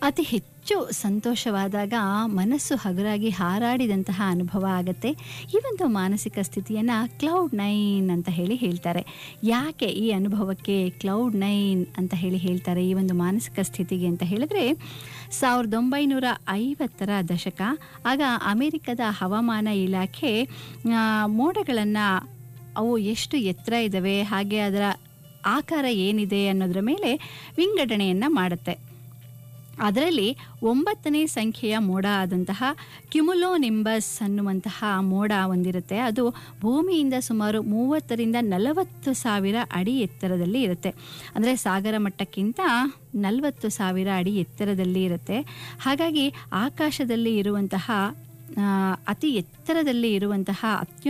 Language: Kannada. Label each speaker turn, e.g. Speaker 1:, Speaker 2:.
Speaker 1: ಅತಿ ಹೆಚ್ಚು ಸಂತೋಷವಾದಾಗ ಮನಸ್ಸು ಹಗುರಾಗಿ ಹಾರಾಡಿದಂತಹ ಅನುಭವ ಆಗುತ್ತೆ ಈ ಒಂದು ಮಾನಸಿಕ ಸ್ಥಿತಿಯನ್ನು ಕ್ಲೌಡ್ ನೈನ್ ಅಂತ ಹೇಳಿ ಹೇಳ್ತಾರೆ ಯಾಕೆ ಈ ಅನುಭವಕ್ಕೆ ಕ್ಲೌಡ್ ನೈನ್ ಅಂತ ಹೇಳಿ ಹೇಳ್ತಾರೆ ಈ ಒಂದು ಮಾನಸಿಕ ಸ್ಥಿತಿಗೆ ಅಂತ ಹೇಳಿದ್ರೆ ಸಾವಿರದ ಒಂಬೈನೂರ ಐವತ್ತರ ದಶಕ ಆಗ ಅಮೆರಿಕದ ಹವಾಮಾನ ಇಲಾಖೆ ಮೋಡಗಳನ್ನು ಅವು ಎಷ್ಟು ಎತ್ತರ ಇದ್ದಾವೆ ಹಾಗೆ ಅದರ ಆಕಾರ ಏನಿದೆ ಅನ್ನೋದರ ಮೇಲೆ ವಿಂಗಡಣೆಯನ್ನು ಮಾಡುತ್ತೆ ಅದರಲ್ಲಿ ಒಂಬತ್ತನೇ ಸಂಖ್ಯೆಯ ಮೋಡ ಆದಂತಹ ಕ್ಯುಮುಲೋನಿಂಬಸ್ ಅನ್ನುವಂತಹ ಮೋಡ ಹೊಂದಿರುತ್ತೆ ಅದು ಭೂಮಿಯಿಂದ ಸುಮಾರು ಮೂವತ್ತರಿಂದ ನಲವತ್ತು ಸಾವಿರ ಅಡಿ ಎತ್ತರದಲ್ಲಿ ಇರುತ್ತೆ ಅಂದರೆ ಸಾಗರ ಮಟ್ಟಕ್ಕಿಂತ ನಲವತ್ತು ಸಾವಿರ ಅಡಿ ಎತ್ತರದಲ್ಲಿ ಇರುತ್ತೆ ಹಾಗಾಗಿ ಆಕಾಶದಲ್ಲಿ ಇರುವಂತಹ ಅತಿ ಎತ್ತರದಲ್ಲಿ ಇರುವಂತಹ ಅತ್ಯು